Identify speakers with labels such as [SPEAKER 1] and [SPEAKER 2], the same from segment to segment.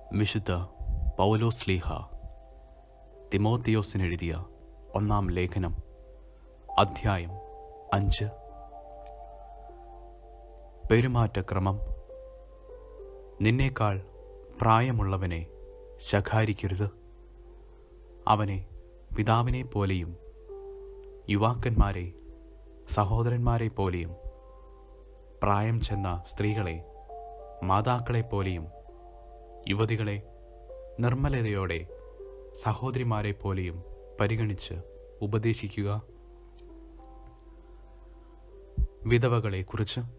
[SPEAKER 1] വിശുദ്ധ പൗലോസ് ലീഹ തിമോത്തിയോസിനെഴുതിയ ഒന്നാം ലേഖനം അധ്യായം അഞ്ച് പെരുമാറ്റക്രമം നിന്നേക്കാൾ പ്രായമുള്ളവനെ ശകാരിക്കരുത് അവനെ പിതാവിനെ പോലെയും യുവാക്കന്മാരെ സഹോദരന്മാരെ പോലെയും പ്രായം ചെന്ന സ്ത്രീകളെ മാതാക്കളെ പോലെയും യുവതികളെ നിർമ്മലതയോടെ സഹോദരിമാരെ പോലെയും പരിഗണിച്ച് ഉപദേശിക്കുക വിധവകളെക്കുറിച്ച്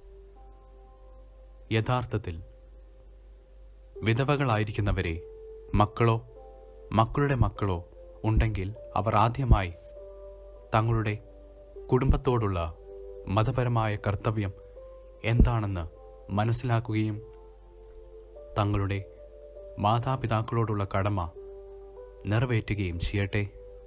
[SPEAKER 1] യഥാർത്ഥത്തിൽ വിധവകളായിരിക്കുന്നവരെ മക്കളോ മക്കളുടെ മക്കളോ ഉണ്ടെങ്കിൽ അവർ ആദ്യമായി തങ്ങളുടെ കുടുംബത്തോടുള്ള മതപരമായ കർത്തവ്യം എന്താണെന്ന് മനസ്സിലാക്കുകയും തങ്ങളുടെ മാതാപിതാക്കളോടുള്ള കടമ നിറവേറ്റുകയും ചെയ്യട്ടെ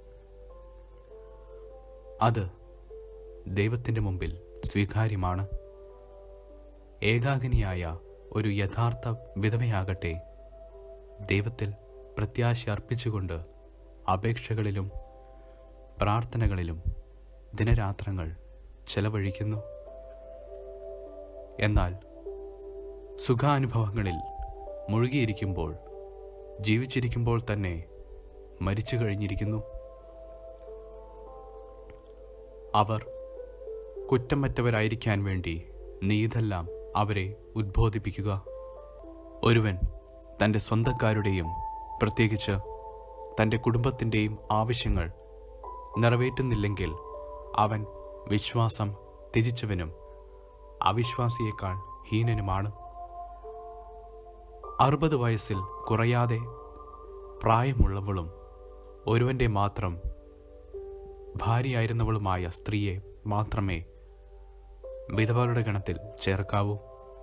[SPEAKER 1] അത് ദൈവത്തിൻ്റെ മുമ്പിൽ സ്വീകാര്യമാണ് ഏകാഗിനിയായ ഒരു യഥാർത്ഥ വിധവയാകട്ടെ ദൈവത്തിൽ പ്രത്യാശ അർപ്പിച്ചുകൊണ്ട് അപേക്ഷകളിലും പ്രാർത്ഥനകളിലും ദിനരാത്രങ്ങൾ ചെലവഴിക്കുന്നു എന്നാൽ സുഖാനുഭവങ്ങളിൽ മുഴുകിയിരിക്കുമ്പോൾ ജീവിച്ചിരിക്കുമ്പോൾ തന്നെ മരിച്ചു കഴിഞ്ഞിരിക്കുന്നു അവർ കുറ്റമറ്റവരായിരിക്കാൻ വേണ്ടി നീ ഇതെല്ലാം അവരെ ഉദ്ബോധിപ്പിക്കുക ഒരുവൻ തൻ്റെ സ്വന്തക്കാരുടെയും പ്രത്യേകിച്ച് തൻ്റെ കുടുംബത്തിൻ്റെയും ആവശ്യങ്ങൾ നിറവേറ്റുന്നില്ലെങ്കിൽ അവൻ വിശ്വാസം ത്യജിച്ചവനും അവിശ്വാസിയേക്കാൾ ഹീനനുമാണ് അറുപത് വയസ്സിൽ കുറയാതെ പ്രായമുള്ളവളും ഒരുവന്റെ മാത്രം ഭാര്യയായിരുന്നവളുമായ സ്ത്രീയെ മാത്രമേ വിധവകളുടെ ഗണത്തിൽ ചേർക്കാവൂ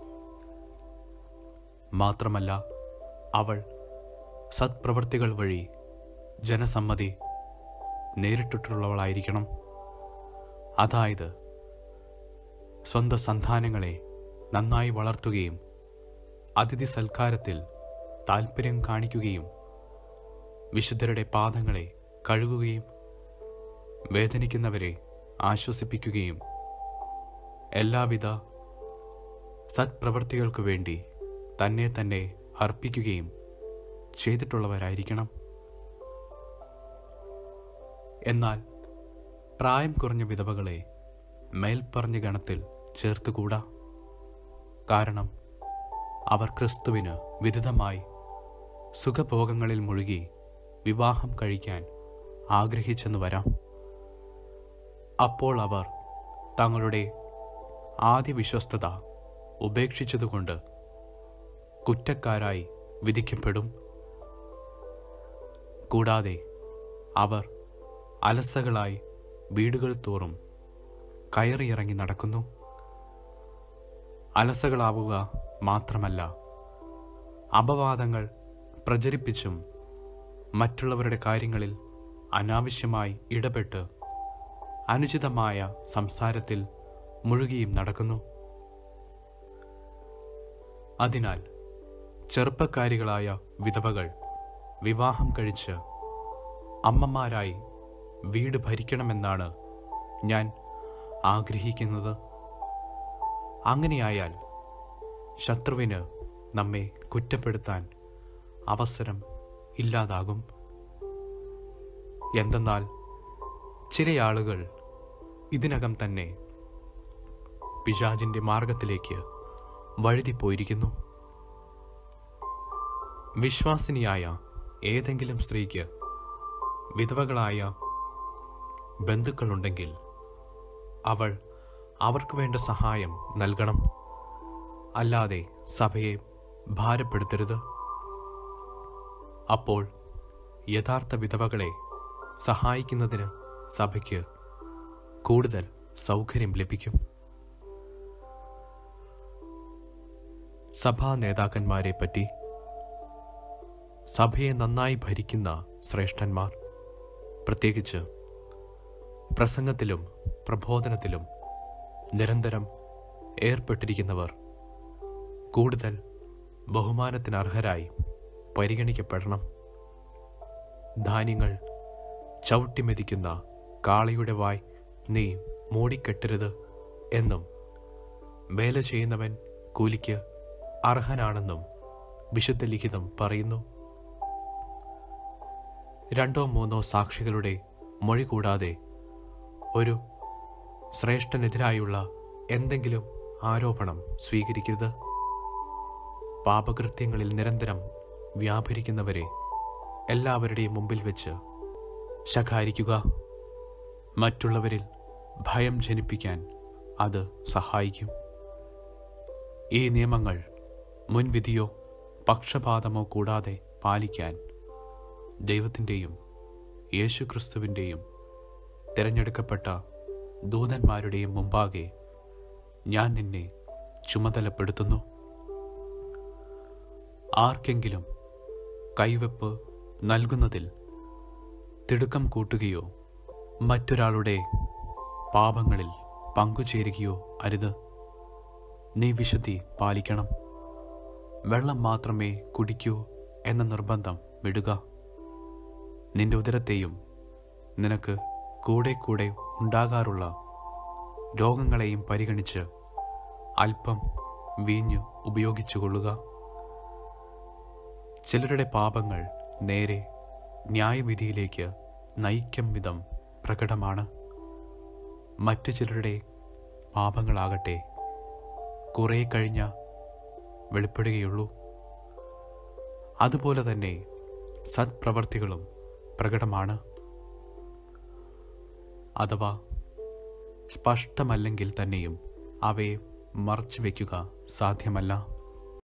[SPEAKER 1] മാത്രമല്ല അവൾ സത്പ്രവൃത്തികൾ വഴി ജനസമ്മതി നേരിട്ടിട്ടുള്ളവളായിരിക്കണം അതായത് സ്വന്തം സന്താനങ്ങളെ നന്നായി വളർത്തുകയും അതിഥി സൽക്കാരത്തിൽ താൽപ്പര്യം കാണിക്കുകയും വിശുദ്ധരുടെ പാദങ്ങളെ കഴുകുകയും വേദനിക്കുന്നവരെ ആശ്വസിപ്പിക്കുകയും എല്ലാവിധ സത്പ്രവൃത്തികൾക്കു വേണ്ടി തന്നെ തന്നെ അർപ്പിക്കുകയും ചെയ്തിട്ടുള്ളവരായിരിക്കണം എന്നാൽ പ്രായം കുറഞ്ഞ വിധവകളെ മേൽപ്പറഞ്ഞ ഗണത്തിൽ ചേർത്തുകൂടാ കാരണം അവർ ക്രിസ്തുവിന് വിരുദ്ധമായി സുഖഭോഗങ്ങളിൽ മുഴുകി വിവാഹം കഴിക്കാൻ ആഗ്രഹിച്ചെന്ന് വരാം അപ്പോൾ അവർ തങ്ങളുടെ ആദ്യ വിശ്വസ്തത ഉപേക്ഷിച്ചതുകൊണ്ട് കുറ്റക്കാരായി വിധിക്കപ്പെടും കൂടാതെ അവർ അലസകളായി വീടുകൾ തോറും കയറിയിറങ്ങി നടക്കുന്നു അലസകളാവുക മാത്രമല്ല അപവാദങ്ങൾ പ്രചരിപ്പിച്ചും മറ്റുള്ളവരുടെ കാര്യങ്ങളിൽ അനാവശ്യമായി ഇടപെട്ട് അനുചിതമായ സംസാരത്തിൽ മുഴുകിയും നടക്കുന്നു അതിനാൽ ചെറുപ്പക്കാരികളായ വിധവകൾ വിവാഹം കഴിച്ച് അമ്മമാരായി വീട് ഭരിക്കണമെന്നാണ് ഞാൻ ആഗ്രഹിക്കുന്നത് അങ്ങനെയായാൽ ശത്രുവിന് നമ്മെ കുറ്റപ്പെടുത്താൻ അവസരം ഇല്ലാതാകും എന്തെന്നാൽ ചില ആളുകൾ ഇതിനകം തന്നെ പിശാചിന്റെ മാർഗത്തിലേക്ക് വഴുതിപ്പോയിരിക്കുന്നു വിശ്വാസിനിയായ ഏതെങ്കിലും സ്ത്രീക്ക് വിധവകളായ ബന്ധുക്കളുണ്ടെങ്കിൽ അവൾ അവർക്ക് വേണ്ട സഹായം നൽകണം അല്ലാതെ സഭയെ ഭാരപ്പെടുത്തരുത് അപ്പോൾ യഥാർത്ഥ വിധവകളെ സഹായിക്കുന്നതിന് സഭയ്ക്ക് കൂടുതൽ സൗകര്യം ലഭിക്കും സഭാ നേതാക്കന്മാരെ പറ്റി സഭയെ നന്നായി ഭരിക്കുന്ന ശ്രേഷ്ഠന്മാർ പ്രത്യേകിച്ച് പ്രസംഗത്തിലും പ്രബോധനത്തിലും നിരന്തരം ഏർപ്പെട്ടിരിക്കുന്നവർ കൂടുതൽ ബഹുമാനത്തിന് അർഹരായി പരിഗണിക്കപ്പെടണം ധാന്യങ്ങൾ ചവിട്ടിമെതിക്കുന്ന കാളയുടെ വായ് നീ മൂടിക്കെട്ടരുത് എന്നും വേല ചെയ്യുന്നവൻ കൂലിക്ക് അർഹനാണെന്നും വിശുദ്ധ ലിഖിതം പറയുന്നു രണ്ടോ മൂന്നോ സാക്ഷികളുടെ മൊഴി കൂടാതെ ഒരു ശ്രേഷ്ഠനെതിരായുള്ള എന്തെങ്കിലും ആരോപണം സ്വീകരിക്കരുത് പാപകൃത്യങ്ങളിൽ നിരന്തരം വ്യാപരിക്കുന്നവരെ എല്ലാവരുടെയും മുമ്പിൽ വെച്ച് ശകാരിക്കുക മറ്റുള്ളവരിൽ ഭയം ജനിപ്പിക്കാൻ അത് സഹായിക്കും ഈ നിയമങ്ങൾ മുൻവിധിയോ പക്ഷപാതമോ കൂടാതെ പാലിക്കാൻ ദൈവത്തിൻ്റെയും യേശുക്രിസ്തുവിൻ്റെയും തിരഞ്ഞെടുക്കപ്പെട്ട ദൂതന്മാരുടെയും മുമ്പാകെ ഞാൻ നിന്നെ ചുമതലപ്പെടുത്തുന്നു ആർക്കെങ്കിലും കൈവെപ്പ് നൽകുന്നതിൽ തിടുക്കം കൂട്ടുകയോ മറ്റൊരാളുടെ പാപങ്ങളിൽ പങ്കുചേരുകയോ അരുത് നീ വിശുദ്ധി പാലിക്കണം വെള്ളം മാത്രമേ കുടിക്കൂ എന്ന നിർബന്ധം വിടുക നിന്റെ ഉദരത്തെയും നിനക്ക് കൂടെ കൂടെ ഉണ്ടാകാറുള്ള രോഗങ്ങളെയും പരിഗണിച്ച് അല്പം വീഞ്ഞ് ഉപയോഗിച്ചുകൊള്ളുക ചിലരുടെ പാപങ്ങൾ നേരെ ന്യായവിധിയിലേക്ക് നയിക്കും വിധം പ്രകടമാണ് മറ്റു ചിലരുടെ പാപങ്ങളാകട്ടെ കുറേ കഴിഞ്ഞ വെളിപ്പെടുകയുള്ളൂ അതുപോലെ തന്നെ സത്പ്രവർത്തികളും പ്രകടമാണ് അഥവാ സ്പഷ്ടമല്ലെങ്കിൽ തന്നെയും അവയെ മറച്ചു വയ്ക്കുക സാധ്യമല്ല